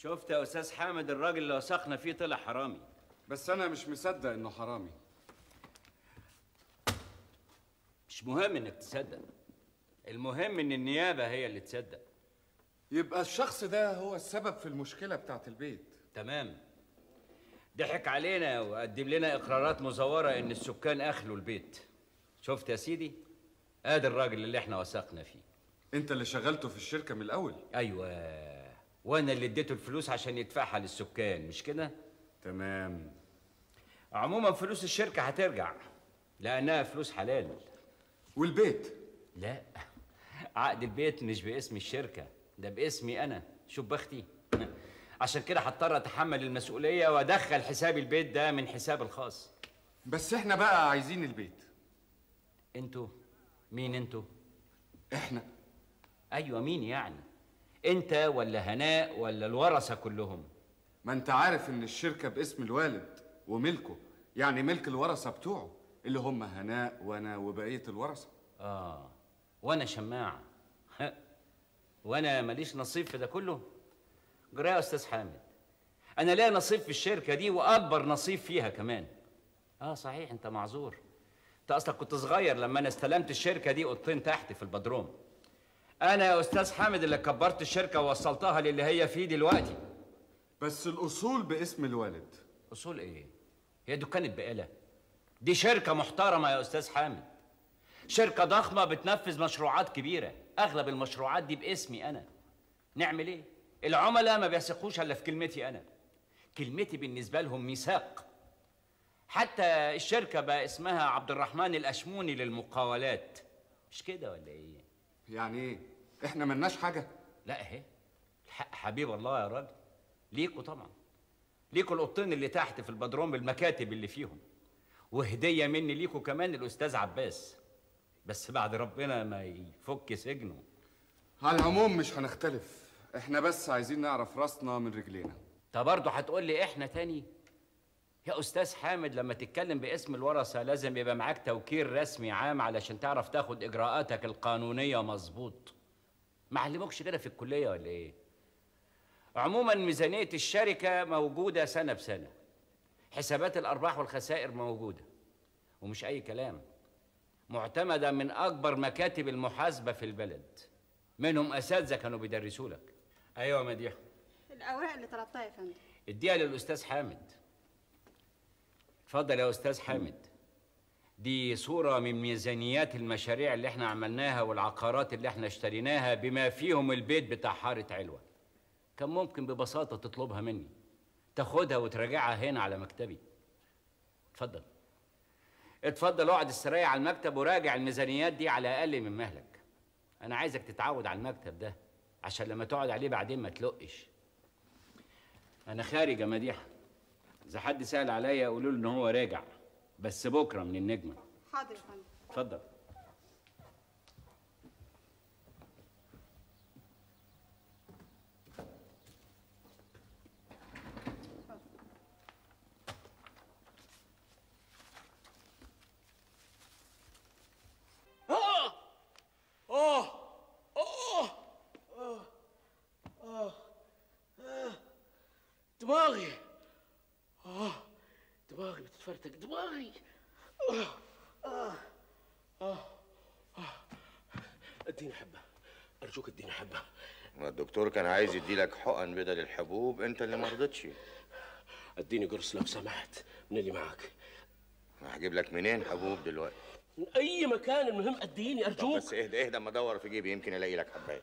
شفت يا استاذ حامد الراجل اللي وثقنا فيه طلع حرامي بس انا مش مصدق انه حرامي مش مهم انك تصدق المهم ان النيابه هي اللي تصدق يبقى الشخص ده هو السبب في المشكله بتاعت البيت تمام ضحك علينا وقدم لنا اقرارات مزوره ان السكان اخلوا البيت شفت يا سيدي ادي الراجل اللي احنا وثقنا فيه انت اللي شغلته في الشركه من الاول ايوه وانا اللي اديته الفلوس عشان يدفعها للسكان مش كده تمام عموما فلوس الشركه هترجع لانها فلوس حلال والبيت لا عقد البيت مش باسم الشركه ده باسمي انا شوف بختي عشان كده هضطر اتحمل المسؤوليه وادخل حساب البيت ده من حساب الخاص بس احنا بقى عايزين البيت انتوا مين انتوا احنا ايوه مين يعني انت ولا هناء ولا الورثه كلهم ما انت عارف ان الشركه باسم الوالد وملكه يعني ملك الورثه بتوعه اللي هم هناء وانا وبقيه الورثه اه وانا شماع وانا ماليش نصيب في ده كله جرى يا استاذ حامد انا ليا نصيب في الشركه دي واكبر نصيب فيها كمان اه صحيح انت معذور انت اصلا كنت صغير لما انا استلمت الشركه دي اوضتين تحت في البدروم انا يا استاذ حامد اللي كبرت الشركه ووصلتها للي هي فيه دلوقتي بس الاصول باسم الوالد اصول ايه هي دكانة بقاله دي شركه محترمه يا استاذ حامد شركه ضخمه بتنفذ مشروعات كبيره اغلب المشروعات دي باسمي انا نعمل ايه العملاء ما بيثقوش الا في كلمتي انا كلمتي بالنسبه لهم ميثاق حتى الشركه بقى اسمها عبد الرحمن الاشموني للمقاولات مش كده ولا ايه يعني ايه احنا ملناش حاجه لا اهي الحق حبيب الله يا راجل ليكوا طبعا ليكوا الاوضتين اللي تحت في البدروم بالمكاتب اللي فيهم وهديه مني ليكوا كمان الاستاذ عباس بس بعد ربنا ما يفك سجنه على العموم مش هنختلف احنا بس عايزين نعرف راسنا من رجلينا طب برضه هتقول لي احنا تاني يا استاذ حامد لما تتكلم باسم الورثه لازم يبقى معاك توكيل رسمي عام علشان تعرف تاخد اجراءاتك القانونيه مظبوط ما علموكش كده في الكليه ولا ايه عموما ميزانيه الشركه موجوده سنه بسنه حسابات الارباح والخسائر موجوده ومش اي كلام معتمده من اكبر مكاتب المحاسبه في البلد منهم اساتذه كانوا بيدرسوا لك ايوه يا مديحه الأوراق اللي طلبتها يا فندم اديها للاستاذ حامد اتفضل يا استاذ حامد دي صورة من ميزانيات المشاريع اللي احنا عملناها والعقارات اللي احنا اشتريناها بما فيهم البيت بتاع حارة علوة كان ممكن ببساطة تطلبها مني تاخدها وتراجعها هنا على مكتبي اتفضل اتفضل اقعد استريح على المكتب وراجع الميزانيات دي على اقل من مهلك انا عايزك تتعود على المكتب ده عشان لما تقعد عليه بعدين ما تلقش انا خارج يا مديحه اذا حد سال عليا قولوا له ان هو راجع بس بكره من النجمه حاضر يا فندم اتفضل آه آه آه آه آه آه دماغي آه دماغي بتتفرتك دماغي آه آه آه آه اديني حبة أرجوك اديني حبة ما الدكتور كان عايز يديلك حقن بدل الحبوب انت اللي ما رضيتش اديني قرص لو سمحت من اللي معاك هجيب لك منين حبوب دلوقتي من أي مكان المهم اديني طب أرجوك بس اهدى اهدى اما ادور في جيبي يمكن الاقي لك حبايه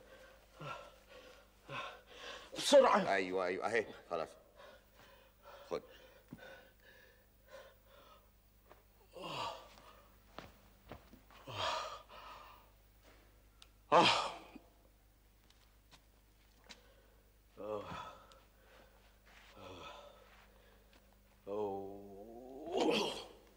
بسرعة ايوه ايوه اهي خلاص خد آه آه أوه.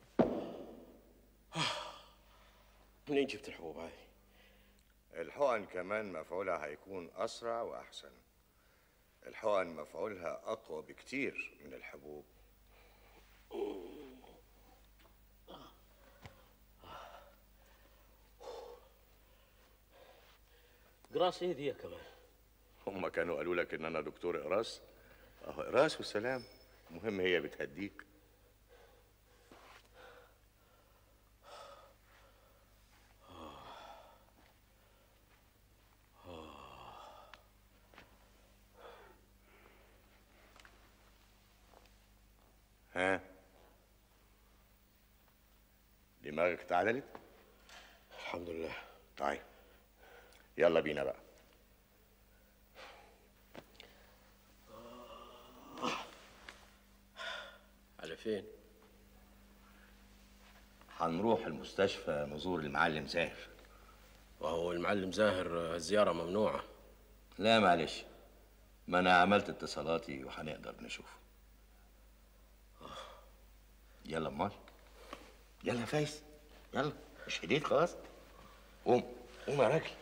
منين جبت الحبوب هاي؟ الحقن كمان مفعولها هيكون اسرع واحسن الحقن مفعولها اقوى بكتير من الحبوب قراص ايه دي يا كمان؟ هم كانوا قالوا لك ان انا دكتور اقراص اهو راس والسلام المهم هي بتهديك ها دماغك اتعدلت الحمد لله طيب يلا بينا بقى على فين هنروح المستشفى نزور المعلم زاهر وهو المعلم زاهر الزيارة ممنوعة لا معلش ما انا عملت اتصالاتي وهنقدر نشوفه يلا امال يلا يا فايز يلا مش هديت خلاص قوم قوم يا راجل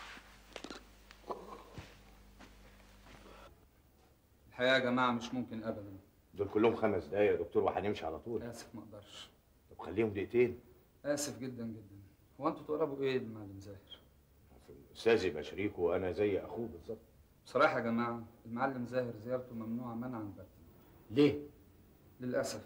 الحقيقة يا جماعة مش ممكن أبدا دول كلهم خمس دقايق يا دكتور وهنمشي على طول آسف ما أقدرش طب خليهم دقيقتين آسف جدا جدا هو أنتوا تقربوا إيه للمعلم زاهر؟ استاذ يبقى شريكه وانا زي اخوه بالظبط بصراحة يا جماعة المعلم زاهر زيارته ممنوعة منعا باتا ليه؟ للأسف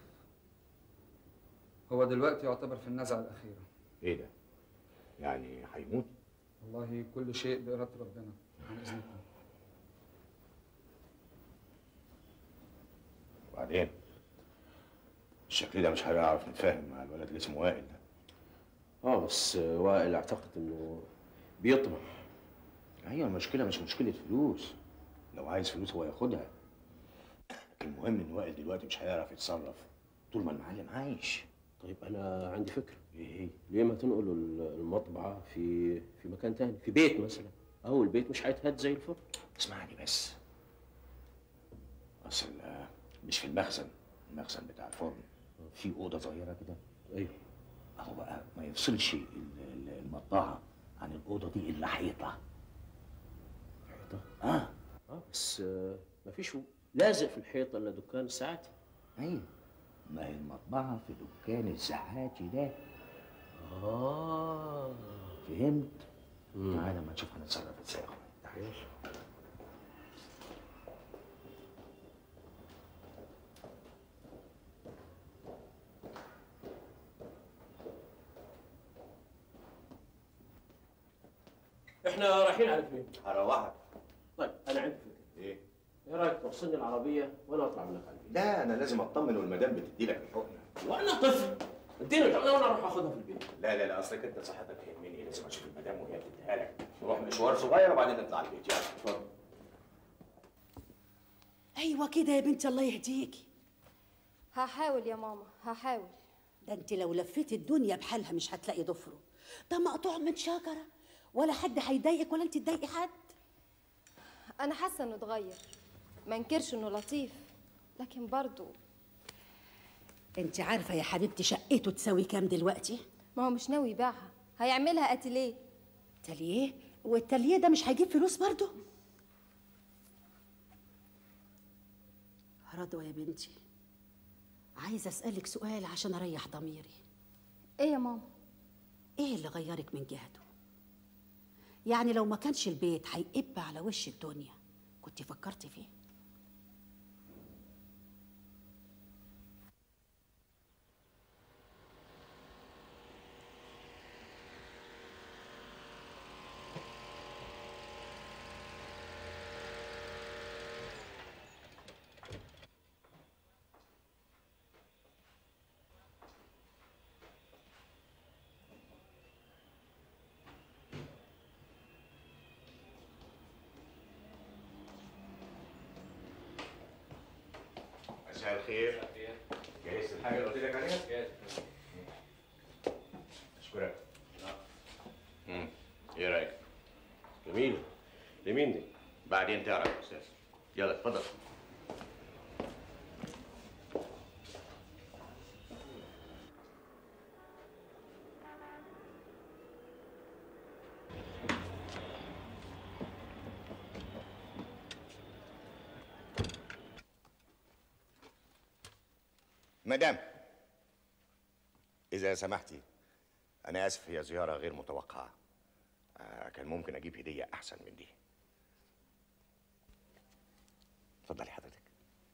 هو دلوقتي يعتبر في النزعة الأخيرة ايه ده؟ يعني هيموت؟ والله كل شيء بإرادة ربنا عن إذنكم وبعدين الشكل ده مش هنعرف نتفاهم مع الولد اللي اسمه وائل ده اه بس وائل اعتقد انه بيطمع هي المشكله مش مشكله فلوس لو عايز فلوس هو ياخدها لكن المهم ان وائل دلوقتي مش هيعرف يتصرف طول ما المعلم عايش طيب انا عندي فكرة ايه هي؟ ليه ما تنقلوا المطبعة في في مكان تاني في بيت مثلا اهو البيت مش هيتهد زي الفل اسمعني بس اصل آه، مش في المخزن المخزن بتاع الفرن في اوضه صغيره كده ايوه اهو بقى ما يفصلش ال- ال- المطبعه عن الاوضه دي الا حيطه حيطة اه اه بس آه مفيش لازق في الحيطة الا دكان الساعات ايوه ما هي المطبعه في دكان الزعاتي ده اه فهمت؟ تعالى ما نشوف هنتصرف ازاي يا اخويا تعالى. احنا رايحين على فين؟ هروحك طيب انا عندي فكرة ايه ايه رايك توصلني العربية وانا اطلع منك على البيت؟ لا انا لازم اطمن والمدام بتدي لك الحقنه وانا طفل اديني الحقنة وانا اروح اخدها في البيت لا لا لا اصلك انت صحتك يهمني لازم اشوف المدام وهي بتديها لك نروح مشوار صغير وبعدين نطلع البيت يلا اتفضل ايوه كده يا بنتي الله يهديكي هحاول يا ماما هحاول ده انت لو لفيت الدنيا بحالها مش هتلاقي ضفره ده مقطوع من شجره ولا حد هيضايقك ولا انت تضايقي حد انا حاسه انه اتغير ما انكرش انه لطيف لكن برضه انت عارفه يا حبيبتي شقته تساوي كام دلوقتي ما هو مش ناوي يبيعها هيعملها اتيليه تليه والتليه ده مش هيجيب فلوس برضه رضوى يا بنتي عايزه اسالك سؤال عشان اريح ضميري ايه يا ماما ايه اللي غيرك من جهته يعني لو ما كانش البيت هيقب على وش الدنيا كنت فكرتي فيه مساء الخير جهزت الحاجه اللي قلت لك عليها؟ اشكرك مم. ايه رايك جميلة لمين دي؟ بعدين تعرف يا استاذ يلا اتفضل مدام إذا سمحتي أنا آسف هي زيارة غير متوقعة آه، كان ممكن أجيب هدية أحسن من دي اتفضلي حضرتك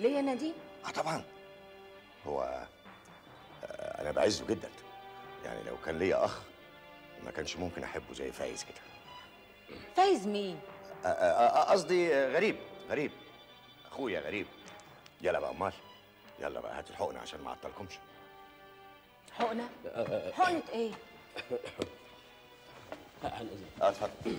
ليه يا نديم اه طبعا هو آه، انا بعزه جدا يعني لو كان ليا اخ ما كانش ممكن احبه زي فايز كده فايز مين آه، آه، آه، قصدي آه، غريب غريب اخويا غريب يلا بقى امال يلا بقى هات الحقنه عشان ما اعطلكمش حقنه حقنه ايه اه اتفضل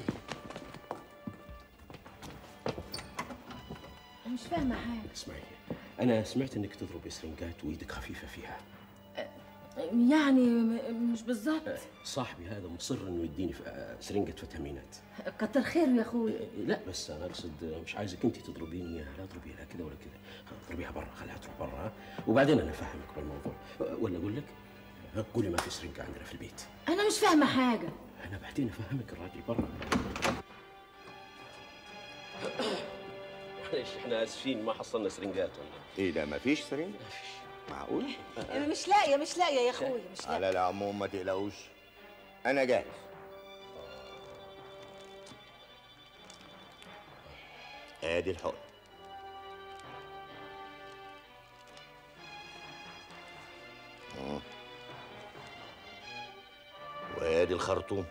أنا مش فاهمه حاجه اسمعي انا سمعت انك تضرب سرنجات وايدك خفيفه فيها يعني م- مش بالظبط صاحبي هذا مصر انه يديني ف- آه، سرنجه فيتامينات كتر خيره يا اخويا لا بس انا اقصد مش عايزك انت تضربيني اياها لا تضربيها لا كده ولا كده اضربيها برا خليها تروح برا ها؟ وبعدين انا افهمك بالموضوع ولا اقول لك ها، قولي ما في سرنجه عندنا في البيت انا مش فاهمه حاجه انا بعدين افهمك الراجل برا معلش احنا اسفين ما حصلنا سرنجات ولا ايه ده مفيش سرنجه معقول مش لاقيه مش لاقيه يا اخويا مش على العموم ما تقلقوش انا جاهز ادي الحقن مم. وادي الخرطوم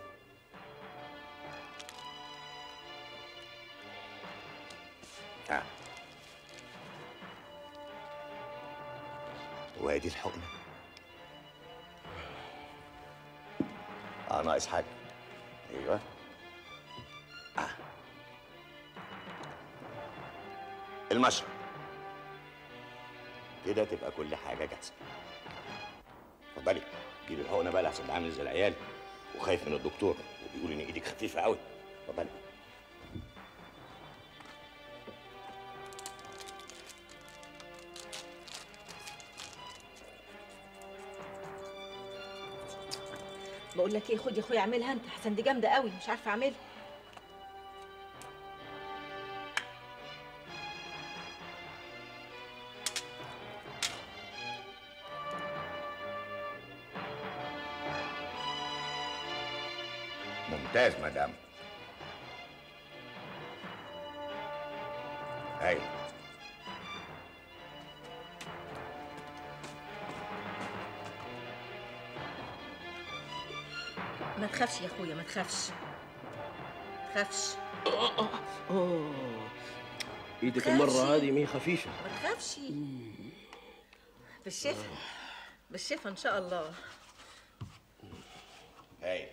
آه. وادي الحقنه اه ناقص حاجه ايوه آه. المشرب كده تبقى كل حاجه جاهزه اتفضلي جيبي الحقنه بقى لحسن ده عامل زي العيال وخايف من الدكتور وبيقول ان ايدك خفيفه قوي اتفضلي بقول لك ايه خد يا اخويا اعملها انت احسن دي جامده قوي مش عارفه اعملها ممتاز مدام هاي ما تخافش يا اخويا ما تخافش ما تخافش اوه ايدك تخافش. المره هذه مي خفيفه ما تخافش بالشفا بالشفا ان شاء الله هاي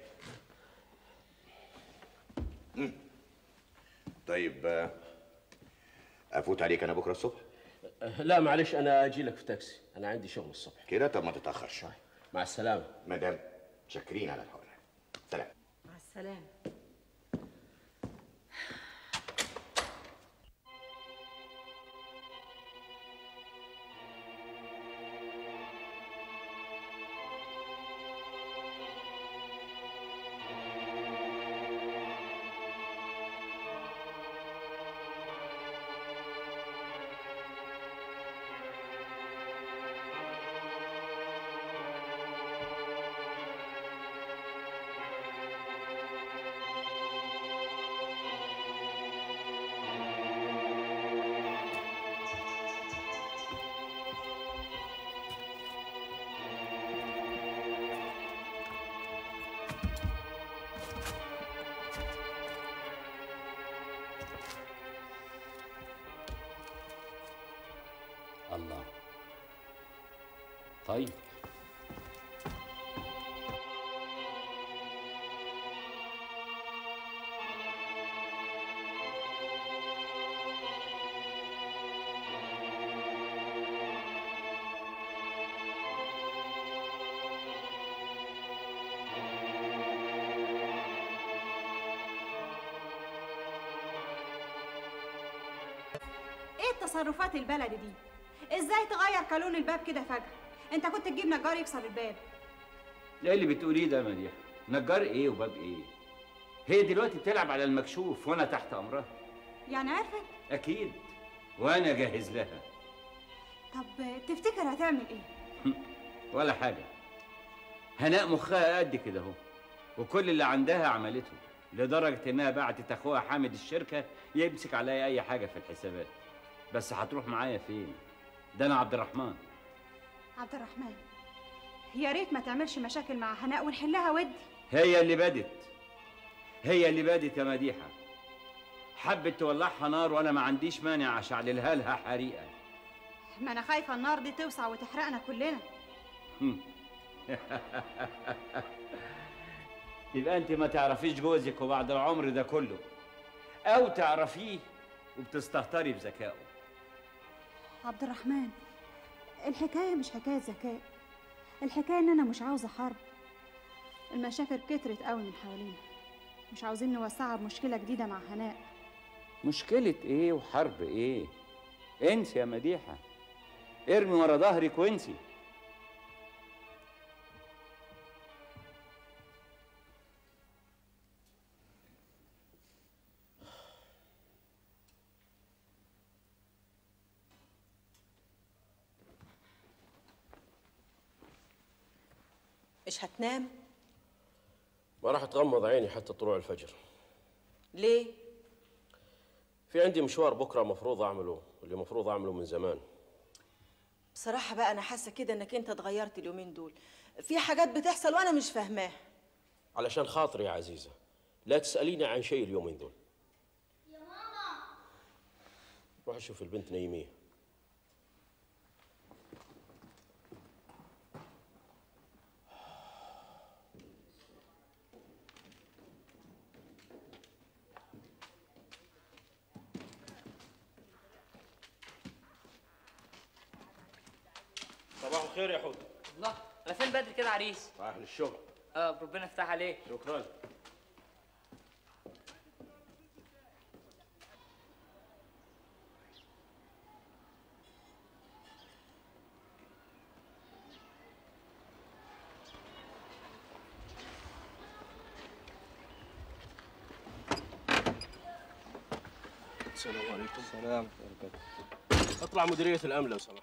مم. طيب آه، افوت عليك انا بكره الصبح لا معلش انا اجي لك في تاكسي انا عندي شغل الصبح كده طب ما تتاخرش مع السلامه مدام شاكرين على الحقنه سلام مع السلامه الله طيب ايه التصرفات البلدي دي ازاي تغير قانون الباب كده فجأة انت كنت تجيب نجار يكسر الباب ايه اللي بتقوليه ده يا مديح نجار ايه وباب ايه هي دلوقتي بتلعب على المكشوف وانا تحت امرها يعني عرفت اكيد وانا جاهز لها طب تفتكر هتعمل ايه ولا حاجه هناء مخها قد كده اهو وكل اللي عندها عملته لدرجه انها بعتت اخوها حامد الشركه يمسك عليا اي حاجه في الحسابات بس هتروح معايا فين ده انا عبد الرحمن عبد الرحمن يا ريت ما تعملش مشاكل مع هناء ونحلها ودي هي اللي بدت هي اللي بدت يا مديحه حبت تولعها نار وانا ما عنديش مانع اشعللها لها حريقه ما انا خايفه النار دي توسع وتحرقنا كلنا يبقى انت ما تعرفيش جوزك وبعد العمر ده كله او تعرفيه وبتستهتري بذكائه عبد الرحمن الحكايه مش حكايه ذكاء الحكايه ان انا مش عاوزه حرب المشاكل كترت قوي من حوالينا مش عاوزين نوسعها بمشكله جديده مع هناء مشكلة ايه وحرب ايه؟ انسي يا مديحة ارمي ورا ظهرك وانسي مش هتنام ما راح تغمض عيني حتى طلوع الفجر ليه في عندي مشوار بكره مفروض اعمله اللي مفروض اعمله من زمان بصراحه بقى انا حاسه كده انك انت اتغيرت اليومين دول في حاجات بتحصل وانا مش فاهماها علشان خاطري يا عزيزه لا تساليني عن شيء اليومين دول يا ماما روح اشوف البنت نيميه صباح الخير يا حود الله انا فين بدري كده عريس رايح للشغل اه ربنا يفتح عليك شكرا السلام عليكم سلام اطلع مديريه الامن لو سمحت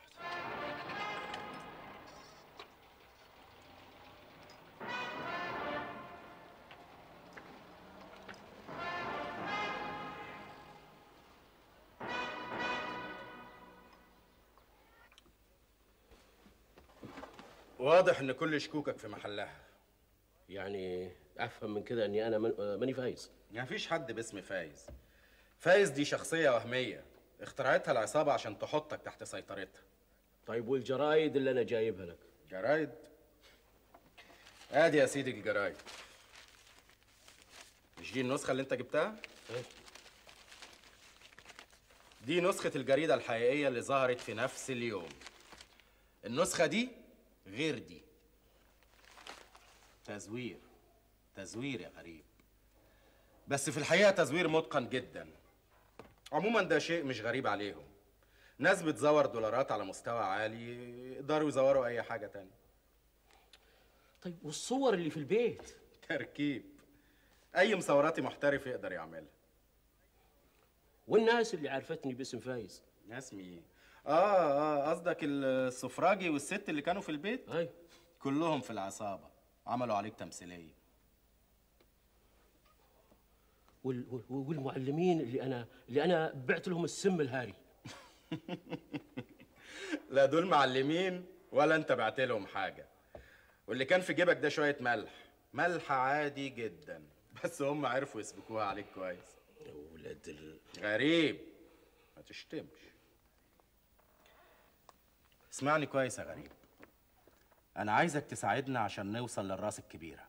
واضح ان كل شكوكك في محلها يعني افهم من كده اني انا من- آه، ماني فايز يعني مفيش حد باسم فايز فايز دي شخصية وهمية اخترعتها العصابة عشان تحطك تحت سيطرتها طيب والجرايد اللي انا جايبها لك جرايد ادي يا سيدي الجرايد مش دي النسخة اللي انت جبتها؟ دي نسخة الجريدة الحقيقية اللي ظهرت في نفس اليوم النسخة دي غير دي تزوير تزوير يا غريب بس في الحقيقة تزوير متقن جدا عموما ده شيء مش غريب عليهم ناس بتزور دولارات على مستوى عالي يقدروا يزوروا اي حاجة تانية طيب والصور اللي في البيت تركيب اي مصوراتي محترف يقدر يعملها والناس اللي عرفتني باسم فايز ناس مين اه اه قصدك السفراجي والست اللي كانوا في البيت اي كلهم في العصابة عملوا عليك تمثيلية وال... وال- والمعلمين اللي انا اللي انا بعت لهم السم الهاري لا دول معلمين ولا انت بعت لهم حاجة واللي كان في جيبك ده شوية ملح ملح عادي جدا بس هم عرفوا يسبكوها عليك كويس ولاد ال... غريب ما تشتمش اسمعني كويس يا غريب انا عايزك تساعدنا عشان نوصل للراس الكبيره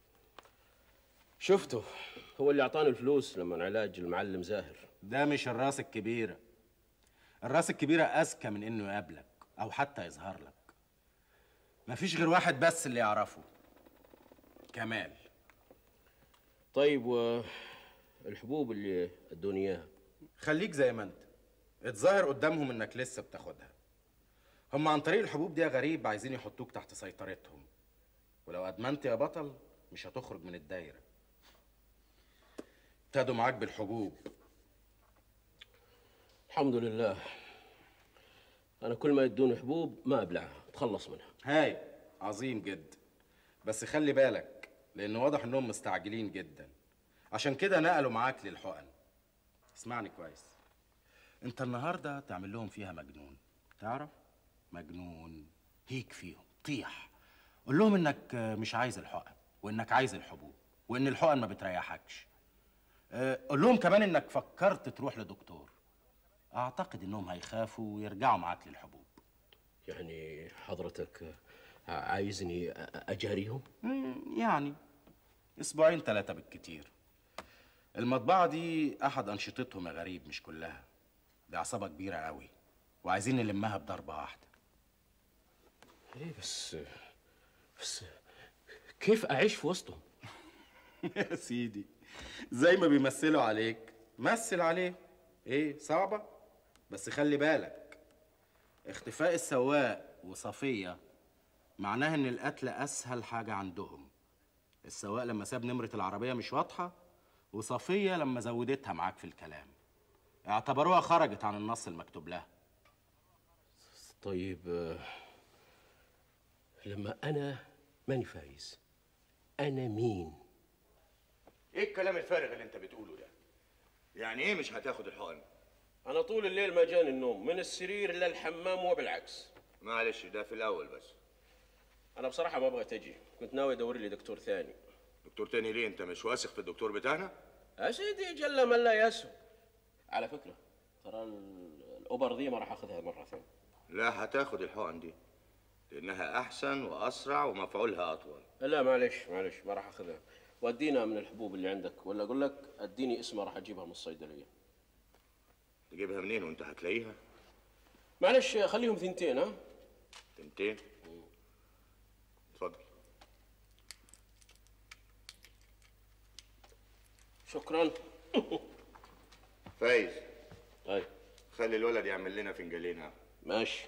شفته هو اللي اعطاني الفلوس لما علاج المعلم زاهر ده مش الراس الكبيره الراس الكبيره اذكى من انه يقابلك او حتى يظهر لك مفيش غير واحد بس اللي يعرفه كمال طيب والحبوب اللي ادوني اياها خليك زي ما انت اتظاهر قدامهم انك لسه بتاخدها هم عن طريق الحبوب دي يا غريب عايزين يحطوك تحت سيطرتهم ولو ادمنت يا بطل مش هتخرج من الدايره ابتدوا معاك بالحبوب الحمد لله انا كل ما يدوني حبوب ما ابلعها اتخلص منها هاي عظيم جدا بس خلي بالك لان واضح انهم مستعجلين جدا عشان كده نقلوا معاك للحقن اسمعني كويس انت النهارده تعمل لهم فيها مجنون تعرف مجنون هيك فيهم طيح قول لهم انك مش عايز الحقن وانك عايز الحبوب وان الحقن ما بتريحكش آه، قول لهم كمان انك فكرت تروح لدكتور اعتقد انهم هيخافوا ويرجعوا معاك للحبوب يعني حضرتك عايزني اجاريهم مم، يعني اسبوعين ثلاثة بالكتير المطبعة دي احد انشطتهم يا غريب مش كلها دي عصابة كبيرة قوي وعايزين نلمها بضربة واحدة ايه بس بس كيف اعيش في وسطهم يا سيدي زي ما بيمثلوا عليك مثل عليه ايه صعبة بس خلي بالك اختفاء السواق وصفية معناها ان القتل اسهل حاجة عندهم السواق لما ساب نمرة العربية مش واضحة وصفية لما زودتها معاك في الكلام اعتبروها خرجت عن النص المكتوب لها طيب آه، لما انا ماني فايز انا مين ايه الكلام الفارغ اللي انت بتقوله ده يعني ايه مش هتاخد الحقن انا طول الليل ما جاني النوم من السرير للحمام وبالعكس معلش ده في الاول بس انا بصراحه ما بغيت اجي كنت ناوي ادور لي دكتور ثاني دكتور تاني ليه انت مش واثق في الدكتور بتاعنا يا سيدي جل من لا يسهو على فكره ترى ال- الاوبر دي ما راح اخذها مره ثانيه لا هتاخد الحقن دي لانها احسن واسرع ومفعولها اطول لا معلش معلش ما راح اخذها ودينا من الحبوب اللي عندك ولا اقول لك اديني اسمها راح اجيبها من الصيدليه تجيبها منين وانت هتلاقيها معلش خليهم ثنتين ها تنتين اتفضل شكرا فايز طيب خلي الولد يعمل لنا فنجانين قهوة. ماشي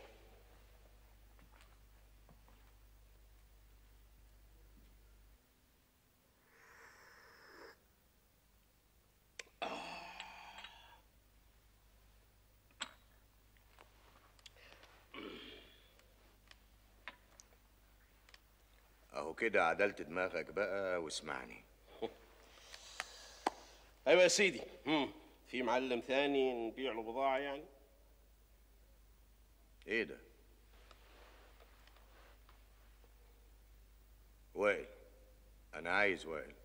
اهو كده عدلت دماغك بقى واسمعني ايوه يا سيدي مم. في معلم ثاني نبيع له بضاعه يعني ايه ده وائل انا عايز وائل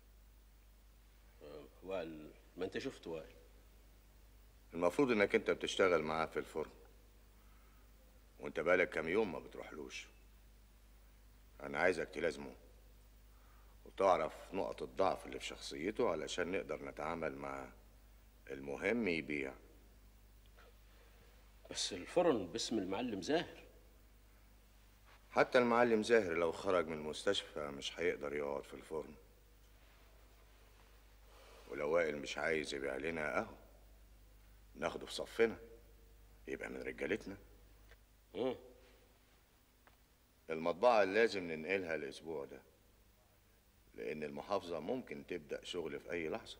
آه، وائل ما انت شفت وائل المفروض انك انت بتشتغل معاه في الفرن وانت بقالك كام يوم ما بتروحلوش انا عايزك تلازمه وتعرف نقط الضعف اللي في شخصيته علشان نقدر نتعامل معاه المهم يبيع بس الفرن باسم المعلم زاهر حتى المعلم زاهر لو خرج من المستشفى مش هيقدر يقعد في الفرن ولو وائل مش عايز يبيع لنا اهو ناخده في صفنا يبقى من رجالتنا مم. المطبعة لازم ننقلها الأسبوع ده لأن المحافظة ممكن تبدأ شغل في أي لحظة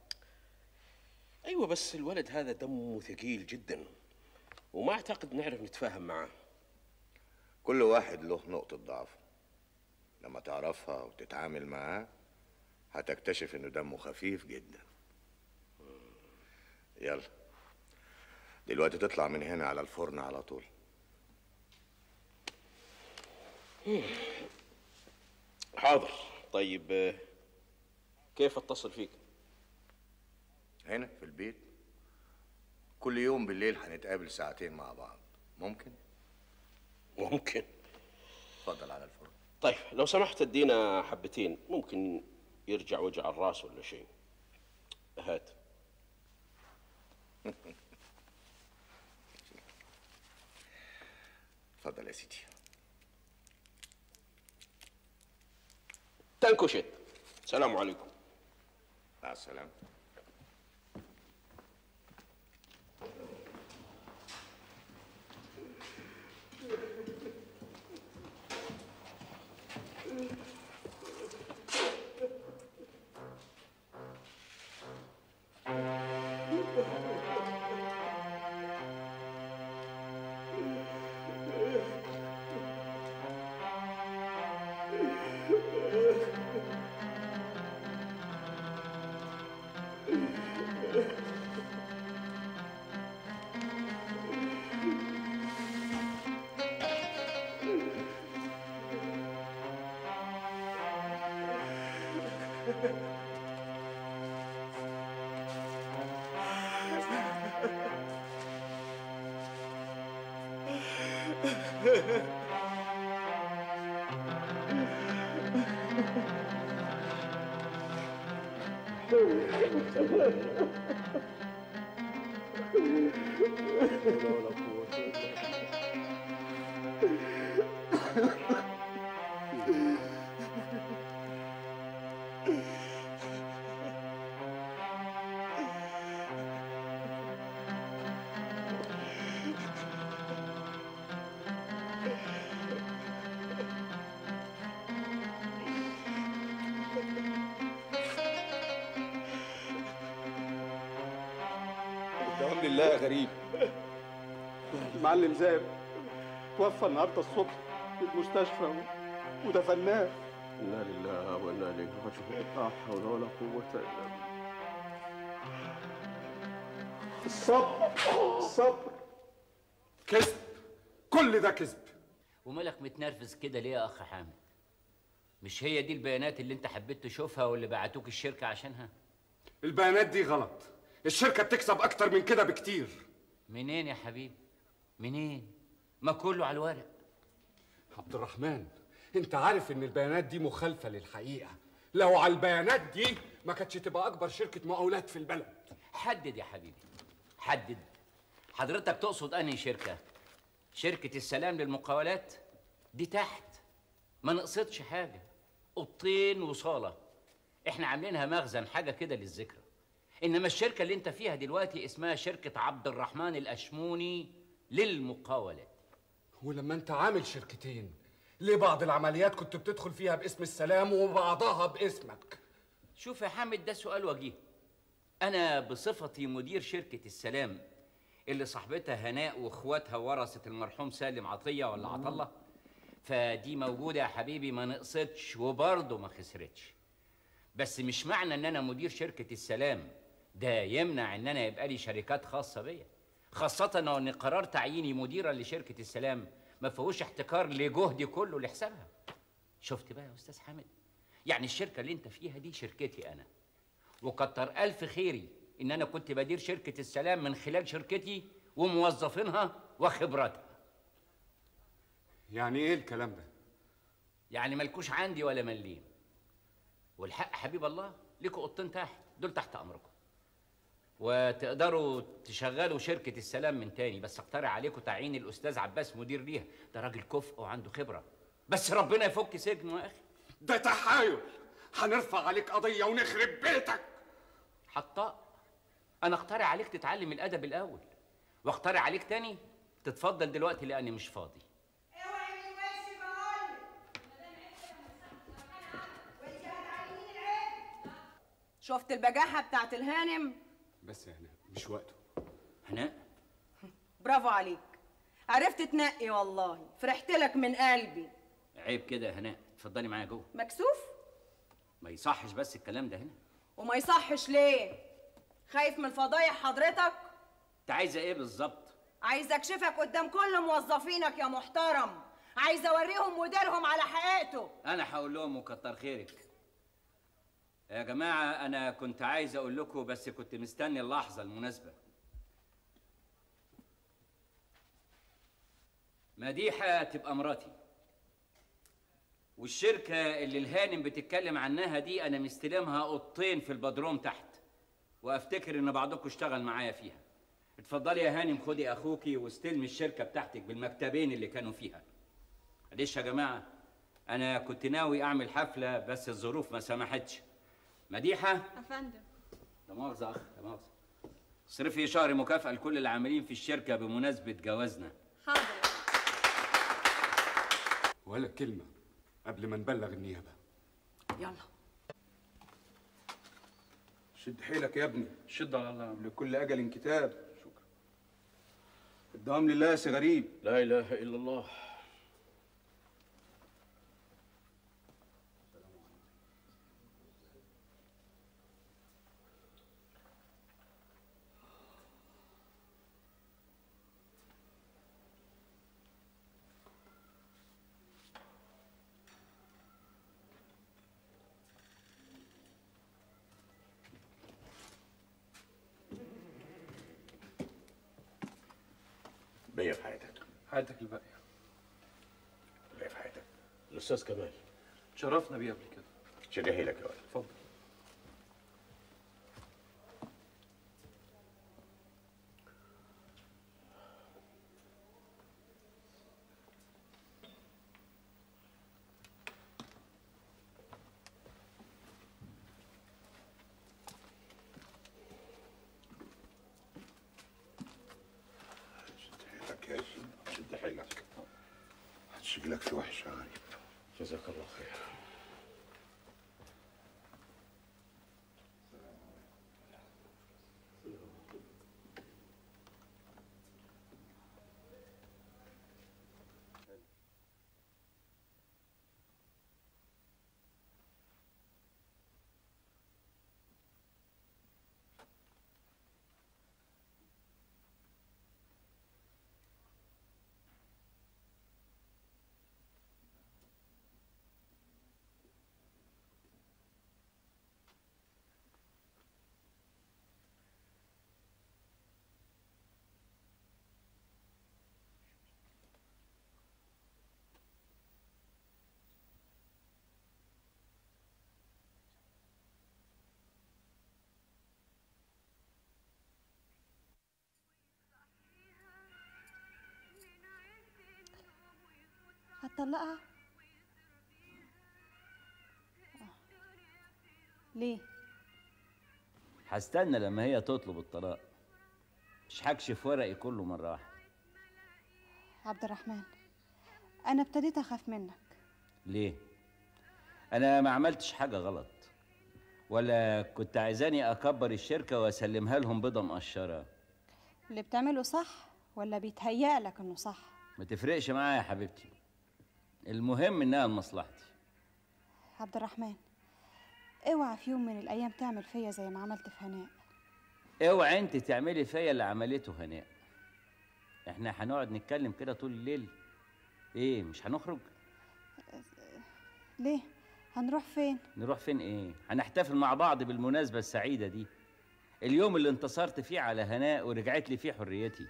ايوه بس الولد هذا دمه ثقيل جدا وما اعتقد نعرف نتفاهم معاه كل واحد له نقطة ضعف لما تعرفها وتتعامل معاه هتكتشف إنه دمه خفيف جدا يلا دلوقتي تطلع من هنا على الفرن على طول حاضر طيب آه، كيف اتصل فيك هنا في البيت كل يوم بالليل هنتقابل ساعتين مع بعض ممكن؟ ممكن اتفضل على الفرن طيب لو سمحت ادينا حبتين ممكن يرجع وجع الراس ولا شيء هات اتفضل يا سيدي تنكشت السلام عليكم مع السلامة الدوام لله يا غريب المعلم زاهر توفى النهارده الصبح في المستشفى و- ودفناه انا لله وانا اليه راجعون لا حول ولا قوة إلا بالله الصبر الصبر كذب كل ده كذب ومالك متنرفز كده ليه يا اخ حامد مش هي دي البيانات اللي انت حبيت تشوفها واللي بعتوك الشركه عشانها البيانات دي غلط الشركة بتكسب أكتر من كده بكتير منين يا حبيبي منين ما كله على الورق عبد الرحمن انت عارف ان البيانات دي مخالفة للحقيقة لو على البيانات دي ما كانتش تبقى أكبر شركة مقاولات في البلد حدد يا حبيبي حدد حضرتك تقصد انهي شركه شركه السلام للمقاولات دي تحت ما نقصدش حاجه اوضتين وصاله احنا عاملينها مخزن حاجه كده للذكرى انما الشركه اللي انت فيها دلوقتي اسمها شركه عبد الرحمن الاشموني للمقاولات ولما انت عامل شركتين ليه بعض العمليات كنت بتدخل فيها باسم السلام وبعضها باسمك شوف يا حامد ده سؤال وجيه أنا بصفتي مدير شركة السلام اللي صاحبتها هناء واخواتها ورثة المرحوم سالم عطية ولا عطلة فدي موجودة يا حبيبي ما نقصتش وبرضه ما خسرتش بس مش معنى ان انا مدير شركة السلام ده يمنع ان انا يبقى لي شركات خاصة بيا خاصة ان قرار تعييني مديرا لشركة السلام ما فيهوش احتكار لجهدي كله لحسابها شفت بقى يا استاذ حامد يعني الشركة اللي انت فيها دي شركتي انا وكتر الف خيري ان انا كنت بدير شركة السلام من خلال شركتي وموظفينها وخبراتها يعني ايه الكلام ده يعني ملكوش عندي ولا مليم والحق حبيب الله ليكوا اوضتين تحت دول تحت امركم وتقدروا تشغلوا شركة السلام من تاني بس اقترح عليكم تعيين الأستاذ عباس مدير ليها ده راجل كفء وعنده خبرة بس ربنا يفك سجنه يا أخي ده تحايل هنرفع عليك قضية ونخرب بيتك حطاء أنا اقترح عليك تتعلم الأدب الأول واقترح عليك تاني تتفضل دلوقتي لأني مش فاضي شفت البجاحة بتاعت الهانم بس يا هنا مش وقته هناء برافو عليك عرفت تنقي والله فرحت لك من قلبي عيب كده يا هناء اتفضلي معايا جوه مكسوف ما يصحش بس الكلام ده هنا وما يصحش ليه خايف من فضايح حضرتك انت عايزه ايه بالظبط عايز اكشفك قدام كل موظفينك يا محترم عايز اوريهم مديرهم على حقيقته انا هقول لهم وكتر خيرك يا جماعه انا كنت عايز اقول لكم بس كنت مستني اللحظه المناسبه مديحه تبقى مراتي والشركه اللي الهانم بتتكلم عنها دي انا مستلمها اوضتين في البدروم تحت وافتكر ان بعضكم اشتغل معايا فيها اتفضلي يا هانم خدي اخوكي واستلمي الشركه بتاعتك بالمكتبين اللي كانوا فيها معلش يا جماعه انا كنت ناوي اعمل حفله بس الظروف ما سمحتش مديحه يا فندم لا مؤاخذه يا اخ لا مؤاخذه صرفي شهر مكافاه لكل العاملين في الشركه بمناسبه جوازنا حاضر ولا كلمة قبل ما نبلغ النيابة يلا شد حيلك يا ابني شد على الله لكل اجل كتاب شكرا الدوام لله يا سي غريب لا اله الا الله بيا في حياتك حياتك الباقيه بيا في حياتك الاستاذ كمال شرفنا بيه قبل كده شد حيلك يا ولد اتفضل شد حيلك يا شد شد حيلك شكلك في وحش يا غريب جزاك الله خير هتطلقها آه. ليه هستنى لما هي تطلب الطلاق مش هكشف ورقي كله مرة واحدة عبد الرحمن انا ابتديت اخاف منك ليه؟ أنا ما عملتش حاجة غلط ولا كنت عايزاني أكبر الشركة وأسلمها لهم بيضة مقشرة اللي بتعمله صح ولا بيتهيأ لك انه صح ما تفرقش معايا يا حبيبتي المهم إنها لمصلحتي عبد الرحمن اوعى في يوم من الايام تعمل فيا زي ما عملت في هناء اوعي انت تعملي فيا اللي عملته هناء احنا هنقعد نتكلم كده طول الليل ايه مش هنخرج ليه هنروح فين نروح فين ايه هنحتفل مع بعض بالمناسبة السعيدة دي اليوم اللي انتصرت فيه على هناء ورجعت لي فيه حريتي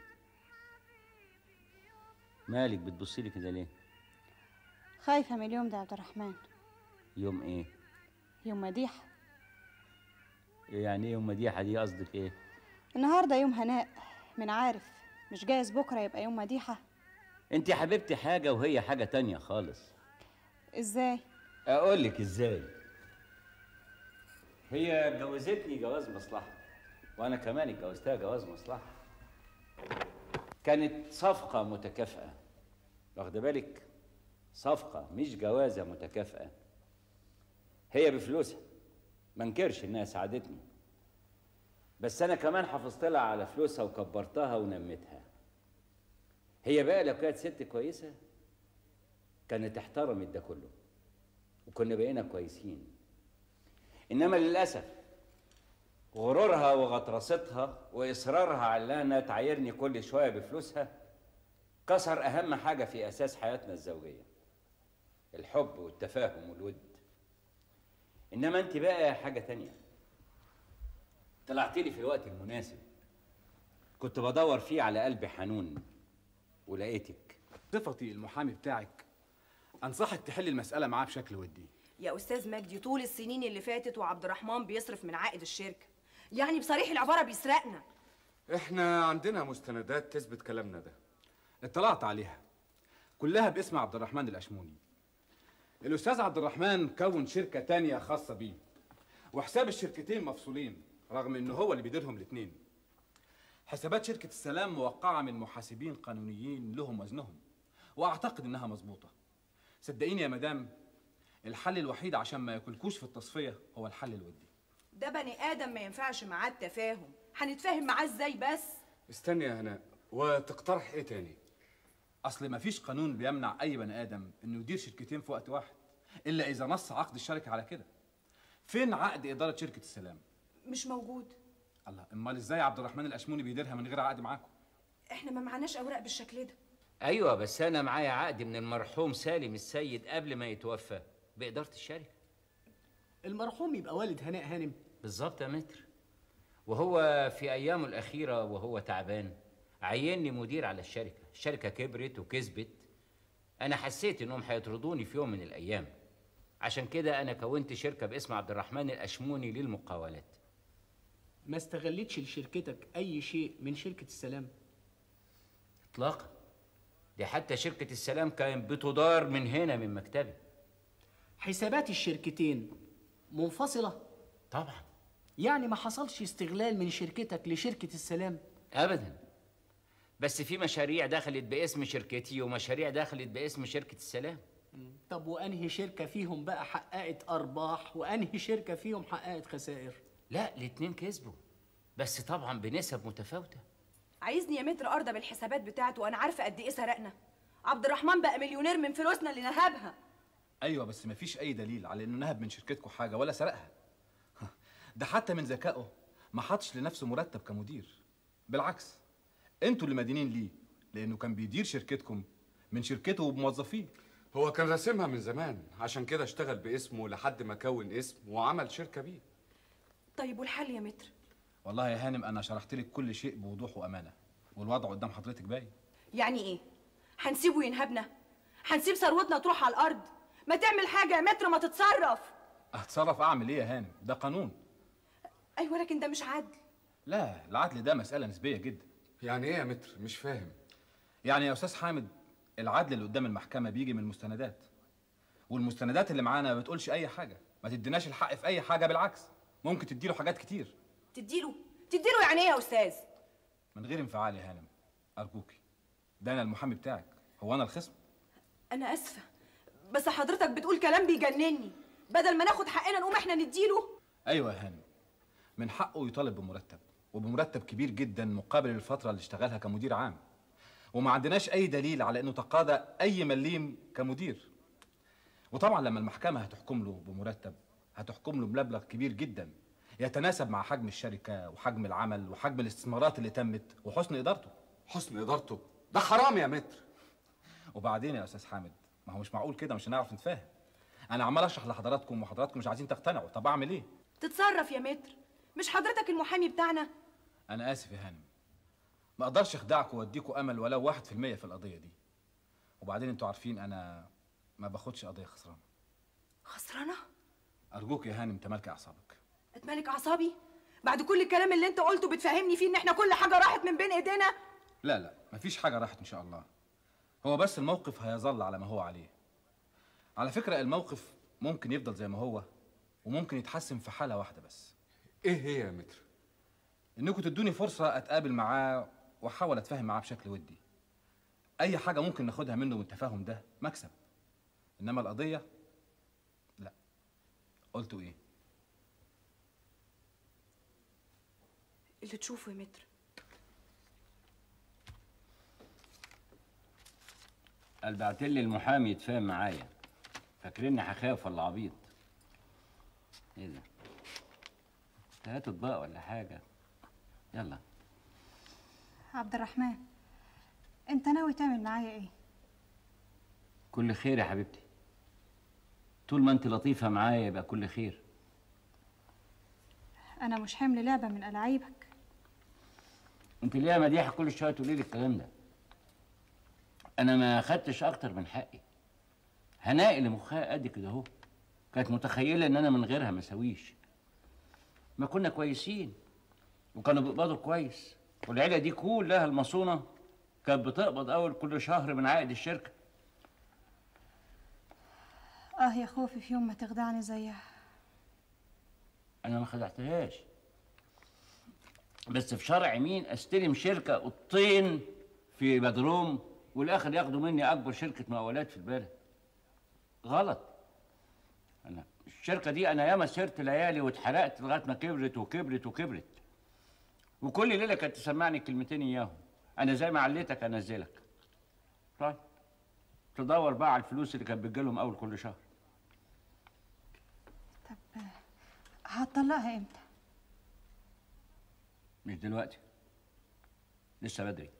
مالك بتبصي لي كده ليه خايفه من اليوم ده يا عبد الرحمن يوم ايه يوم مديحه يعني ايه يوم مديحة دي قصدك ايه النهارده يوم هناء من عارف مش جايز بكره يبقى يوم مديحه انت يا حبيبتي حاجة وهي حاجة تانية خالص ازاي اقول لك ازاي هي جوزتني جواز مصلحه وانا كمان اتجوزتها جواز مصلحه كانت صفقه متكافئه واخده بالك صفقه مش جوازه متكافئه هي بفلوسها ما انكرش انها ساعدتني بس انا كمان حافظت لها على فلوسها وكبرتها ونميتها هي بقى لو كانت ست كويسه كانت احترمت ده كله وكنا بقينا كويسين انما للاسف غرورها وغطرستها واصرارها على انها تعايرني كل شويه بفلوسها كسر اهم حاجه في اساس حياتنا الزوجيه الحب والتفاهم والود انما انت بقى حاجه تانية طلعت لي في الوقت المناسب كنت بدور فيه على قلب حنون ولقيتك صفتي المحامي بتاعك انصحك تحل المساله معاه بشكل ودي يا استاذ مجدي طول السنين اللي فاتت وعبد الرحمن بيصرف من عائد الشركه يعني بصريح العباره بيسرقنا احنا عندنا مستندات تثبت كلامنا ده اطلعت عليها كلها باسم عبد الرحمن الاشموني الاستاذ عبد الرحمن كون شركه تانية خاصه بيه وحساب الشركتين مفصولين رغم انه هو اللي بيديرهم الاثنين حسابات شركه السلام موقعه من محاسبين قانونيين لهم وزنهم واعتقد انها مظبوطه صدقيني يا مدام الحل الوحيد عشان ما ياكلكوش في التصفيه هو الحل الودي ده بني ادم ما ينفعش معاه التفاهم هنتفاهم معاه ازاي بس استني يا هناء وتقترح ايه تاني اصل ما فيش قانون بيمنع اي بني ادم انه يدير شركتين في وقت واحد الا اذا نص عقد الشركه على كده فين عقد اداره شركه السلام مش موجود الله امال ازاي عبد الرحمن الاشموني بيديرها من غير عقد معاكم احنا ما معناش اوراق بالشكل ده ايوه بس انا معايا عقد من المرحوم سالم السيد قبل ما يتوفى باداره الشركه المرحوم يبقى والد هناء هانم بالظبط يا متر وهو في ايامه الاخيره وهو تعبان عيني مدير على الشركه الشركه كبرت وكسبت انا حسيت انهم هيطردوني في يوم من الايام عشان كده انا كونت شركه باسم عبد الرحمن الاشموني للمقاولات ما استغلتش لشركتك اي شيء من شركه السلام اطلاقا دي حتى شركه السلام كانت بتدار من هنا من مكتبي حسابات الشركتين منفصله طبعا يعني ما حصلش استغلال من شركتك لشركه السلام ابدا بس في مشاريع دخلت باسم شركتي ومشاريع دخلت باسم شركه السلام طب وانهي شركه فيهم بقى حققت ارباح وانهي شركه فيهم حققت خسائر لا الاتنين كسبوا بس طبعا بنسب متفاوته عايزني يا متر ارضى بالحسابات بتاعته وانا عارفه قد ايه سرقنا عبد الرحمن بقى مليونير من فلوسنا اللي نهبها ايوه بس مفيش اي دليل على انه نهب من شركتكم حاجه ولا سرقها ده حتى من ذكائه ما حطش لنفسه مرتب كمدير بالعكس انتوا اللي مدينين ليه لانه كان بيدير شركتكم من شركته وبموظفيه هو كان راسمها من زمان عشان كده اشتغل باسمه لحد ما كون اسم وعمل شركه بيه طيب والحل يا متر والله يا هانم انا شرحت لك كل شيء بوضوح وامانه والوضع قدام حضرتك باين يعني ايه هنسيبه ينهبنا هنسيب ثروتنا تروح على الارض ما تعمل حاجه يا متر ما تتصرف اتصرف اعمل ايه يا هانم ده قانون ايوه لكن ده مش عدل لا العدل ده مساله نسبيه جدا يعني ايه يا متر مش فاهم يعني يا استاذ حامد العدل اللي قدام المحكمه بيجي من المستندات والمستندات اللي معانا ما بتقولش اي حاجه ما تديناش الحق في اي حاجه بالعكس ممكن تديله حاجات كتير تديله تديله يعني ايه يا استاذ من غير انفعال يا هانم ارجوكي ده انا المحامي بتاعك هو انا الخصم انا اسفه بس حضرتك بتقول كلام بيجنني بدل ما ناخد حقنا نقوم احنا نديله ايوه يا هانم من حقه يطالب بمرتب وبمرتب كبير جدا مقابل الفتره اللي اشتغلها كمدير عام وما عندناش اي دليل على انه تقاضى اي مليم كمدير وطبعا لما المحكمه هتحكم له بمرتب هتحكم له بمبلغ كبير جدا يتناسب مع حجم الشركه وحجم العمل وحجم الاستثمارات اللي تمت وحسن ادارته حسن ادارته ده حرام يا متر وبعدين يا استاذ حامد ما هو مش معقول كده مش هنعرف نتفاهم انا عمال اشرح لحضراتكم وحضراتكم مش عايزين تقتنعوا طب اعمل ايه تتصرف يا متر مش حضرتك المحامي بتاعنا انا اسف يا هانم ما اقدرش اخدعكم واديكم امل ولو واحد في المية في القضيه دي وبعدين انتوا عارفين انا ما باخدش قضيه خسرانه خسرانه ارجوك يا هانم تمالكي اعصابك اتملك اعصابي بعد كل الكلام اللي انت قلته بتفهمني فيه ان احنا كل حاجه راحت من بين ايدينا لا لا مفيش حاجه راحت ان شاء الله هو بس الموقف هيظل على ما هو عليه على فكره الموقف ممكن يفضل زي ما هو وممكن يتحسن في حاله واحده بس ايه هي يا متر انكم تدوني فرصه اتقابل معاه واحاول اتفاهم معاه بشكل ودي اي حاجه ممكن ناخدها منه من التفاهم ده مكسب انما القضيه لا قلتوا ايه اللي تشوفه يا متر قال بعت لي المحامي يتفاهم معايا فاكرني هخاف ولا عبيط ايه ده هاتوا اطباق ولا حاجه يلا عبد الرحمن انت ناوي تعمل معايا ايه كل خير يا حبيبتي طول ما انت لطيفه معايا يبقى كل خير انا مش حمل لعبه من الاعيبك انت ليه يا مديحه كل شويه تقولي لي الكلام ده انا ما خدتش اكتر من حقي هناء اللي مخها قد كده اهو كانت متخيله ان انا من غيرها ما اسويش ما كنا كويسين وكانوا بيقبضوا كويس والعيله دي كلها المصونه كانت بتقبض اول كل شهر من عائد الشركه اه يا خوفي في يوم ما تخدعني زيها انا ما خدعتهاش بس في شرع مين استلم شركه قطين في بدروم والاخر ياخدوا مني اكبر شركه مقاولات في البلد غلط انا الشركه دي انا ياما سهرت ليالي واتحرقت لغايه ما كبرت وكبرت وكبرت وكل ليله كانت تسمعني الكلمتين اياهم انا زي ما عليتك انزلك طيب تدور بقى على الفلوس اللي كانت بتجيلهم اول كل شهر هتطلقها امتى مش دلوقتي لسه بدري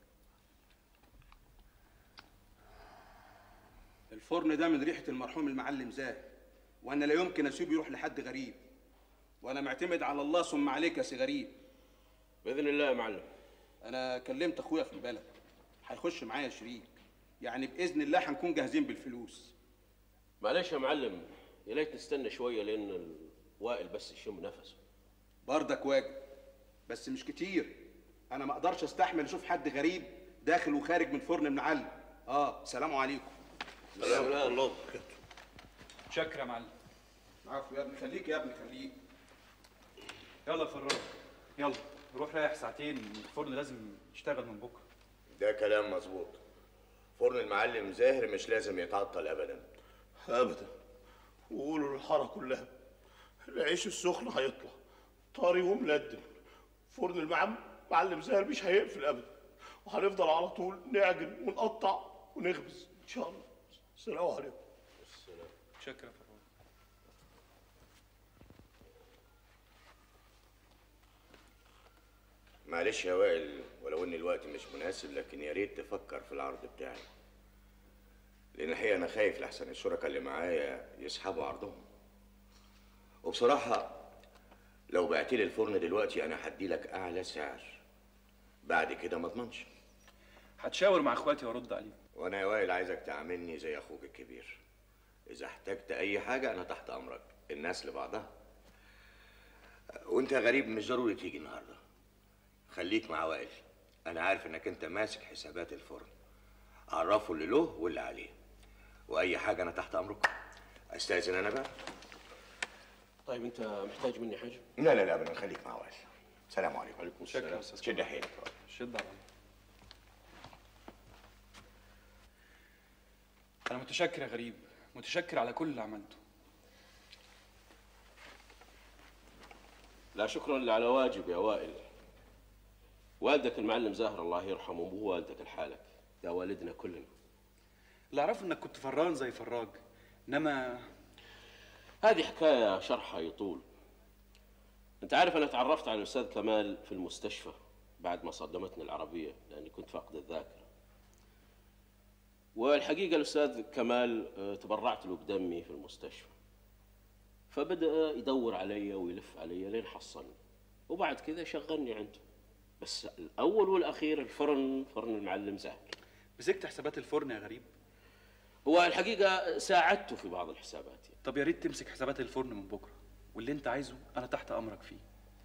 الفرن ده من ريحة المرحوم المعلم زاهر وأنا لا يمكن أسيبه يروح لحد غريب وأنا معتمد على الله ثم عليك يا سي غريب باذن الله يا معلم انا كلمت اخويا في البلد هيخش معايا شريك يعني باذن الله هنكون جاهزين بالفلوس معلش يا معلم يا ليت نستنى شويه لان الوائل بس يشم نفسه بردك واجب بس مش كتير انا ما اقدرش استحمل اشوف حد غريب داخل وخارج من فرن المعلم اه سلام عليكم سلام لا الله شكرا يا معلم عفو يا ابني خليك يا ابني خليك يلا يا فراج يلا روح رايح ساعتين الفرن لازم يشتغل من بكره ده كلام مظبوط فرن المعلم زاهر مش لازم يتعطل ابدا ابدا وقولوا للحاره كلها العيش السخن هيطلع طري وملدن فرن المعلم معلم زاهر مش هيقفل ابدا وهنفضل على طول نعجن ونقطع ونخبز ان شاء الله السلام عليكم شكرا يا فراج معلش يا وائل ولو ان الوقت مش مناسب لكن يا ريت تفكر في العرض بتاعي لان الحقيقه انا خايف لحسن الشركاء اللي معايا يسحبوا عرضهم وبصراحه لو بعت لي الفرن دلوقتي انا هدي لك اعلى سعر بعد كده ما اضمنش هتشاور مع اخواتي وارد عليهم وانا يا وائل عايزك تعاملني زي اخوك الكبير اذا احتجت اي حاجه انا تحت امرك الناس لبعضها وانت يا غريب مش ضروري تيجي النهارده خليك مع وائل انا عارف انك انت ماسك حسابات الفرن عرفه اللي له واللي عليه واي حاجه انا تحت امركم استاذن انا بقى طيب انت محتاج مني حاجه لا لا لا ابدا خليك مع وائل سلام عليكم وعليكم السلام يا استاذ شد حيلك شد على انا متشكر يا غريب متشكر على كل اللي عملته لا شكرا الا على واجب يا وائل والدك المعلم زاهر الله يرحمه مو والدك لحالك ده والدنا كلنا اللي اعرفه انك كنت فران زي فراج انما هذه حكايه شرحها يطول انت عارف انا تعرفت على الاستاذ كمال في المستشفى بعد ما صدمتني العربيه لاني كنت فاقد الذاكره والحقيقه الاستاذ كمال آه، تبرعت له بدمي في المستشفى فبدا يدور علي ويلف علي لين حصلني وبعد كذا شغلني عنده بس الاول والاخير الفرن فرن المعلم زاهر مسكت حسابات الفرن يا غريب هو الحقيقه ساعدته في بعض الحسابات طب يا ريت تمسك حسابات الفرن من بكره واللي انت عايزه انا تحت امرك فيه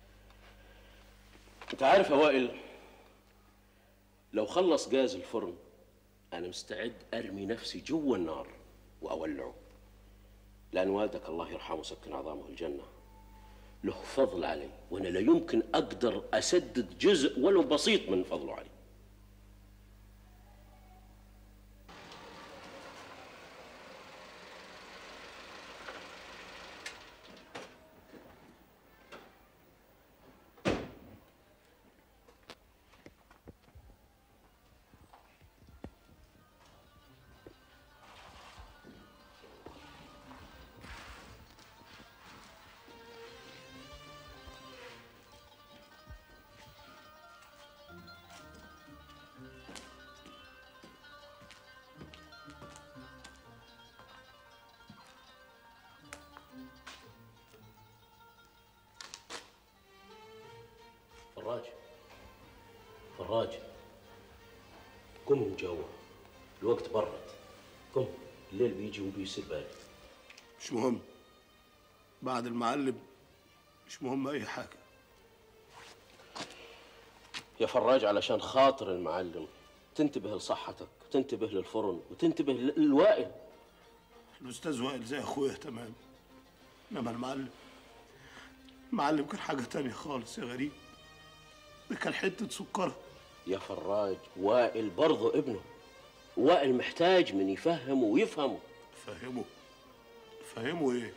انت عارف يا وائل لو خلص غاز الفرن انا مستعد ارمي نفسي جوا النار واولعه لان والدك الله يرحمه سكن عظامه الجنه له فضل علي وانا لا يمكن اقدر اسدد جزء ولو بسيط من فضله علي فراج فراج قم من جوا الوقت برد قم الليل بيجي وبيصير بارد مش مهم بعد المعلم مش مهم اي حاجه يا فراج علشان خاطر المعلم تنتبه لصحتك وتنتبه للفرن وتنتبه للوائل الاستاذ وائل زي اخويا تمام انما المعلم المعلم كان حاجه تانية خالص يا غريب ده كان حته سكره يا فراج وائل برضه ابنه وائل محتاج من يفهمه ويفهمه فهمه فهمه ايه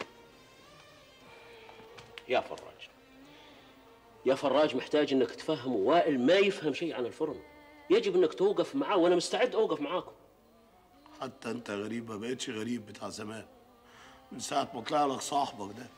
يا فراج يا فراج محتاج انك تفهمه وائل ما يفهم شيء عن الفرن يجب انك توقف معاه وانا مستعد اوقف معاكم حتى انت غريب ما بقتش غريب بتاع زمان من ساعه ما طلع لك صاحبك ده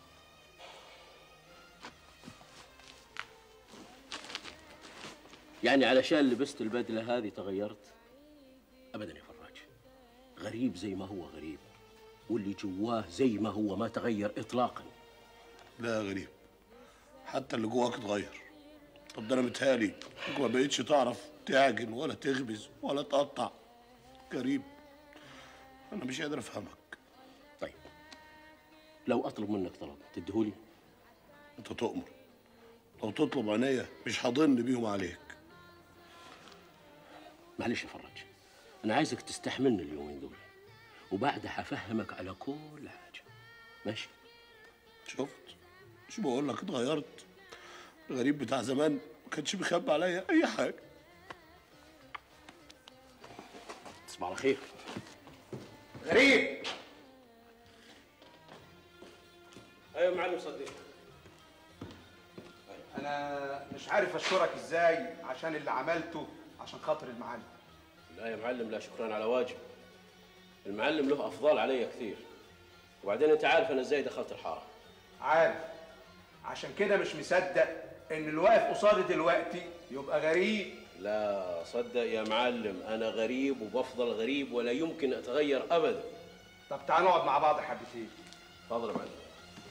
يعني علشان لبست البدله هذه تغيرت ابدا يا فراج غريب زي ما هو غريب واللي جواه زي ما هو ما تغير اطلاقا لا يا غريب حتى اللي جواك اتغير طب ده انا متهيألي انك ما بقتش تعرف تعجن ولا تخبز ولا تقطع غريب انا مش قادر افهمك طيب لو اطلب منك طلب تديهولي انت تؤمر لو تطلب عينيا مش هضن بيهم عليك معلش يا فرج انا عايزك تستحملني اليومين دول وبعدها هفهمك على كل حاجه ماشي شفت مش بقول لك اتغيرت الغريب بتاع زمان ما كانش بيخبي عليا اي حاجه تصبح على خير غريب ايوه يا معلم صديق انا مش عارف اشكرك ازاي عشان اللي عملته عشان خاطر المعلم لا يا معلم لا شكرا على واجب المعلم له افضال علي كثير وبعدين انت عارف انا ازاي دخلت الحاره عارف عشان كده مش مصدق ان اللي واقف قصادي دلوقتي يبقى غريب لا صدق يا معلم انا غريب وبفضل غريب ولا يمكن اتغير ابدا طب تعال نقعد مع بعض حبتين تفضل يا معلم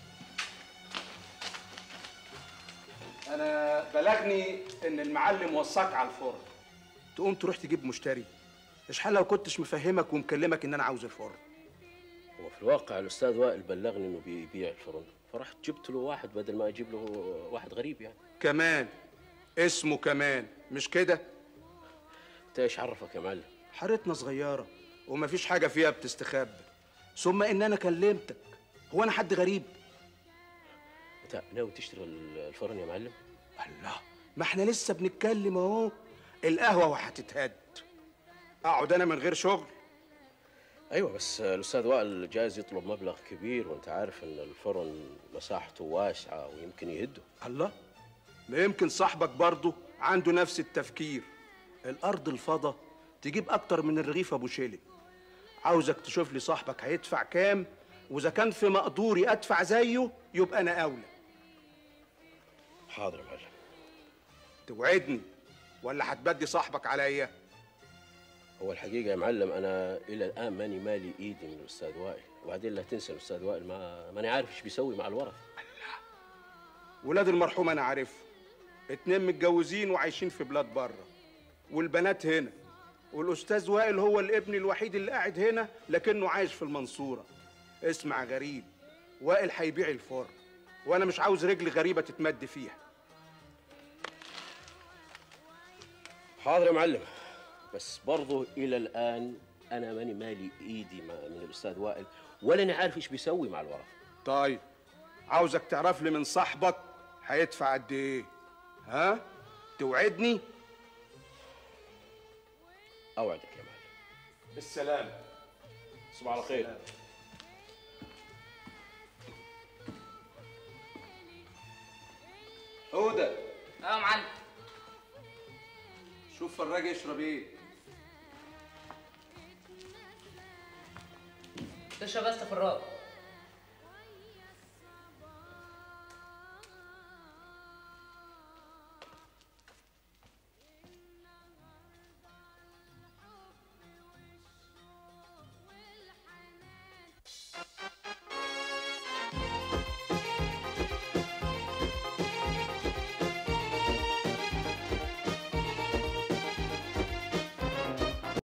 انا بلغني ان المعلم وصاك على الفرن تقوم تروح تجيب مشتري اشحال لو كنتش مفهمك ومكلمك ان انا عاوز الفرن هو في الواقع الاستاذ وائل بلغني انه بيبيع الفرن فرحت جبت له واحد بدل ما اجيب له واحد غريب يعني كمان اسمه كمان مش كده انت ايش عرفك يا معلم حارتنا صغيره ومفيش حاجه فيها بتستخبى ثم ان انا كلمتك هو انا حد غريب انت ناوي تشتري الفرن يا معلم الله ما احنا لسه بنتكلم اهو القهوه وهتتهد اقعد انا من غير شغل ايوه بس الاستاذ وائل جايز يطلب مبلغ كبير وانت عارف ان الفرن مساحته واسعه ويمكن يهده الله ما يمكن صاحبك برضه عنده نفس التفكير الارض الفضا تجيب اكتر من الرغيف ابو شيلي عاوزك تشوف لي صاحبك هيدفع كام واذا كان في مقدوري ادفع زيه يبقى انا اولى حاضر يا معلم توعدني ولا هتبدي صاحبك عليا هو الحقيقه يا معلم انا الى الان ماني مالي ايدي من الاستاذ وائل وبعدين لا تنسى الاستاذ وائل ما ماني عارف ايش بيسوي مع الورث ولاد المرحوم انا عارفهم اتنين متجوزين وعايشين في بلاد بره والبنات هنا والاستاذ وائل هو الابن الوحيد اللي قاعد هنا لكنه عايش في المنصوره اسمع غريب وائل هيبيع الفرن وانا مش عاوز رجل غريبه تتمد فيها حاضر يا معلم بس برضه الى الان انا ماني مالي ايدي مع- من الاستاذ وائل ولا انا عارف ايش بيسوي مع الورث طيب عاوزك تعرف لي من صاحبك هيدفع قد ايه ها توعدني اوعدك يا معلم بالسلامه صباح على خير هدى اه يا معلم شوف فراج يشرب ايه تشرب بس فراغ